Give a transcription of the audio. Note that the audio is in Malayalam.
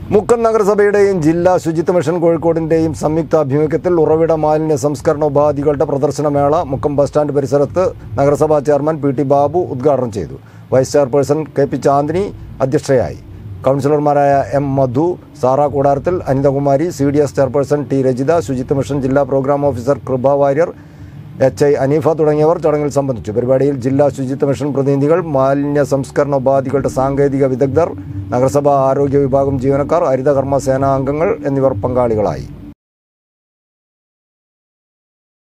മുക്കം നഗരസഭയുടെയും ജില്ലാ ശുചിത്വ മിഷൻ കോഴിക്കോടിന്റെയും സംയുക്താഭിമുഖ്യത്തിൽ ഉറവിട മാലിന്യ സംസ്കരണ ഉപാധികളുടെ പ്രദർശനമേള മുക്കം ബസ് സ്റ്റാൻഡ് പരിസരത്ത് നഗരസഭാ ചെയർമാൻ പി ടി ബാബു ഉദ്ഘാടനം ചെയ്തു vice chairperson K P Chandini അധ്യക്ഷയായി കൗൺസിലർമാരായ എം മധു സാറ കൂടാരത്തിൽ Anithakumari C D S chairperson T Rajitha Suchitwa mission ജില്ലാ പ്രോഗ്രാം ഓഫീസർ കൃപ വാര്യർ എച്ച് ഐ അനീഫ തുടങ്ങിയവർ ചടങ്ങിൽ സംബന്ധിച്ചു പരിപാടിയിൽ ജില്ലാ ശുചിത്വ മിഷൻ പ്രതിനിധികൾ മാലിന്യ സംസ്കരണ ഉപാധികളുടെ സാങ്കേതിക വിദഗ്ധർ നഗരസഭാ ആരോഗ്യ വിഭാഗം ജീവനക്കാർ ഹരിതകർമ്മ സേനാംഗങ്ങൾ എന്നിവർ പങ്കാളികളായി